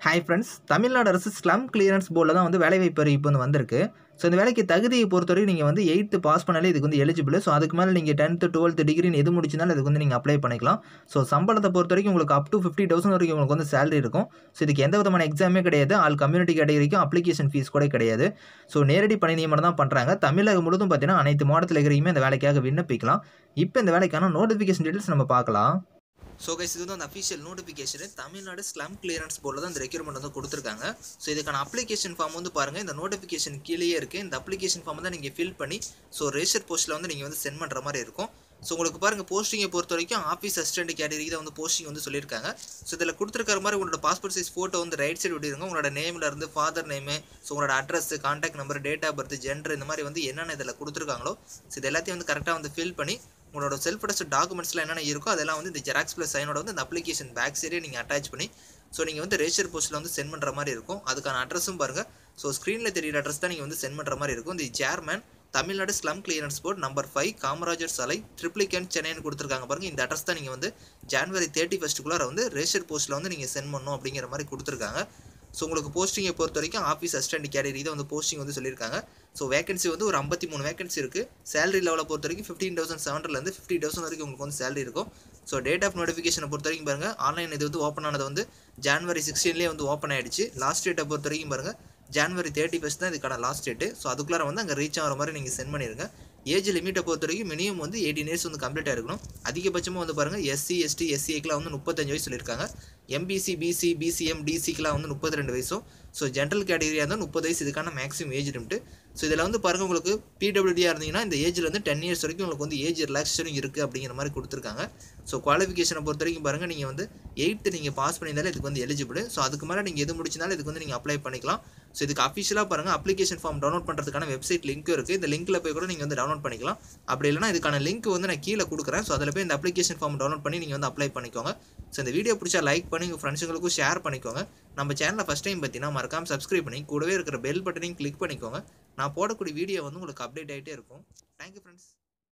hi friends Tamil Nadu அரசு slum clearance போர்டில் தான் வந்து வேலைவாய்ப்பு அறிவிப்பு வந்து வந்திருக்கு ஸோ இந்த வேலைக்கு தகுதியை பொறுத்தவரைக்கும் நீங்கள் வந்து எயித்து பாஸ் பண்ணாலே இதுக்கு வந்து எலிஜிபிள் ஸோ அதுக்கு மேலே நீங்கள் டென்த்து டுவெல்த்து டிகிரின்னு எது முடிச்சினாலும் இதுக்கு வந்து நீங்கள் அப்ளை பண்ணிக்கலாம் ஸோ சம்பளத்தை பொறுத்த வரைக்கும் உங்களுக்கு அப் டு ஃபிஃப்டி தௌசண்ட் வரைக்கும் உங்களுக்கு வந்து சேலரி இருக்கும் ஸோ இதுக்கு எந்த விதமான எக்ஸாமே கிடையாது ஆல் கம்யூனிட்டி கேட்டகரிக்கும் அப்ளிகேஷன் ஃபீஸ் கூட கிடையாது ஸோ நேரடி பணி நியமனம் தான் பண்ணுறாங்க தமிழகம் முழுதும் பார்த்தீங்கன்னா அனைத்து மாவட்டத்தில் இருக்கிறீங்க இந்த வேலைக்காக விண்ணப்பிக்கலாம் இப்போ இந்த வேலைக்கான நோட்டிஃபிகேஷன் டீட்டெயில்ஸ் நம்ம பார்க்கலாம் ஸோ கைஸ் இது வந்து அந்த official notification Tamil Nadu slum clearance போர்டில் தான் இந்த ரெக்யூர்மெண்ட் வந்து கொடுத்துருக்காங்க ஸோ இதுக்கான அப்ளிகேஷன் ஃபார்ம் வந்து பாருங்கள் இந்த நோட்டிஃபிகேஷன் கீழேயே இருக்குது இந்த அப்ளிகேஷன் ஃபார்ம் தான் நீங்கள் ஃபில் பண்ணி ஸோ ரேஷர் போஸ்ட்டில் வந்து நீங்கள் வந்து சென்ட் பண்ணுற மாதிரி இருக்கும் ஸோ உங்களுக்கு பாருங்கள் போஸ்டிங்கை பொறுத்த வரைக்கும் ஆஃபீஸ் அசிஸ்டன்ட் கேட்டகரி தான் வந்து போஸ்டிங் வந்து சொல்லியிருக்காங்க ஸோ இதில் கொடுத்துருக்கிற மாதிரி உங்களோட பாஸ்போர்ட் சைஸ் ஃபோட்டோ வந்து ரைட் சைடு விட்டுருங்க உங்களோட நேமில் இருந்து ஃபாதர் நேமு ஸோ உங்களோட address contact number date of birth gender இந்த மாதிரி வந்து என்னென்ன இதில் கொடுத்துருக்காங்களோ ஸோ இது எல்லாத்தையும் வந்து கரெக்டாக வந்து ஃபில் பண்ணி உங்களோட செல்ஃப் அட்டஸ்ட் டாக்குமெண்ட்ஸ்லாம் என்னென்ன இருக்கோ அதெல்லாம் வந்து இந்த ஜெராக்ஸ் ப்ளஸ் சைனோட வந்து இந்த அப்ளிகேஷன் பேக் சைடே நீங்கள் அட்டாச் பண்ணி ஸோ நீங்கள் வந்து ரேஷர் போஸ்ட்டில் வந்து சென்ட் பண்ணுற மாதிரி இருக்கும் அதுக்கான அட்ரஸும் பாருங்கள் ஸோ ஸ்க்ரீனில் தெரியிற அட்ரஸ் தான் நீங்கள் வந்து சென்ட் பண்ணுற மாதிரி இருக்கும் இந்த chairman Tamil Nadu slum clearance board number five Kamarajar சாலை ட்ரிப்ளிகன் சென்னைன்னு கொடுத்துருக்காங்க பாருங்கள் இந்த அட்ரஸ் தான் நீங்கள் வந்து ஜான்வரி தேர்ட்டி ஃபஸ்ட்டுக்குள்ளார வந்து ரேஷர் போஸ்ட்டில் வந்து நீங்கள் சென்ட் பண்ணணும் அப்படிங்கிற மாதிரி கொடுத்துருக்காங்க ஸோ உங்களுக்கு போஸ்டிங்கை பொறுத்த வரைக்கும் ஆஃபீஸ் அசிஸ்டன்ட் கேட்டகரி தான் வந்து போஸ்டிங் வந்து சொல்லியிருக்காங்க ஸோ வேகன்சி வந்து ஒரு ஐம்பத்தி மூணு வேகன்சி இருக்குது சேலரி லெவலை பொறுத்த வரைக்கும் ஃபிஃப்டீன் தௌசண்ட் செவன்லேருந்து ஃபிஃப்டி தௌசண்ட் வரைக்கும் உங்களுக்கு வந்து சேலரி இருக்கும் ஸோ டேட் ஆஃப் நோட்டிஃபிகேஷனை பொறுத்த வரைக்கும் பாருங்கள் ஆன்லைன் இது வந்து ஓப்பன் ஆனது வந்து ஜான்வரி சிக்ஸ்டீன்லேயே வந்து ஓப்பன் ஆயிடுச்சு லாஸ்ட் டேட்டை பொறுத்த வரைக்கும் பாருங்கள் ஜான்வரி தேர்ட்டி ஃபஸ்ட் தான் இதுக்கான லாஸ்ட் டேட்டு ஸோ அதுக்குள்ளார வந்து அங்கே ரீச் ஆகிற மாதிரி நீங்கள் சென்ட் பண்ணிடுங்க ஏஜ் லிமிட்டை பொறுத்த வரைக்கும் மினிமம் வந்து எயிட்டீன் இயர்ஸ் வந்து கம்ப்ளீட்டாக இருக்கணும் அதிகபட்சமாக வந்து பாருங்கள் எஸ்சி எஸ்டி எஸ்சிஏக்கெலாம் வந்து முப்பத்தஞ்சு வயசு சொல்லியிருக்காங்க எம்பிசி பிசி பிசிஎம் டிசிக்கெலாம் வந்து முப்பத்தி ரெண்டு வயசும் ஸோ ஜென்ரல் கேட்டகரியாக இருந்தால் முப்பது வயசு இதுக்கான மேக்ஸிமம் ஏஜ் லிமிட்டு ஸோ இதில் வந்து பாருங்கள் உங்களுக்கு பிடபிள்யூடியாக இருந்தீங்கன்னா இந்த ஏஜில் வந்து டென் இயர்ஸ் வரைக்கும் உங்களுக்கு வந்து ஏஜ் ரிலாக்ஸேஷனும் இருக்குது அப்படிங்கிற மாதிரி கொடுத்துருக்காங்க ஸோ குவாலிஃபிகேஷனை பொறுத்த வரைக்கும் பாருங்கள் நீங்கள் வந்து எயித்து நீங்கள் பாஸ் பண்ணியிருந்தாலும் இதுக்கு வந்து எலிஜிபிள் ஸோ அதுக்கு மேலே நீங்கள் எது முடிச்சினாலும் இதுக்கு வந்து நீங்கள் அப்ளை பண்ணிக்கலாம் ஸோ இதுக்கு அஃபிஷியலாக பாருங்கள் அப்ளிகேஷன் ஃபார்ம் டவுன்லோட் பண்ணுறதுக்கான வெப்சைட் லிங்க்கும் இருக்குது இந்த லிங்க்கில் போய் கூட நீங்கள் வந்து டவுன்லோட் பண்ணிக்கலாம் அப்படி இல்லைனா இதுக்கான லிங்க் வந்து நான் கீழே கொடுக்குறேன் ஸோ அதில் போய் இந்த அப்ளிகேஷன் ஃபார்ம் டவுன்லோட் பண்ணி நீங்கள் வந்து அப்ளை பண்ணிக்கோங்க ஸோ இந்த வீடியோ பிடிச்சா லைக் பண்ணி உங்கள் ஃப்ரெண்ட்ஸுங்களுக்கும் ஷேர் பண்ணிக்கோங்க நம்ம சேனலை ஃபஸ்ட் டைம் பார்த்தீங்கன்னா மறக்காமல் சப்ஸ்கிரைப் பண்ணி கூடவே இருக்கிற பெல் பட்டனையும் கிளிக் பண்ணிக்கோங்க நான் போடக்கூடிய வீடியோ வந்து உங்களுக்கு அப்டேட் ஆகிட்டே இருக்கும் தேங்க்யூ ஃப்ரெண்ட்ஸ்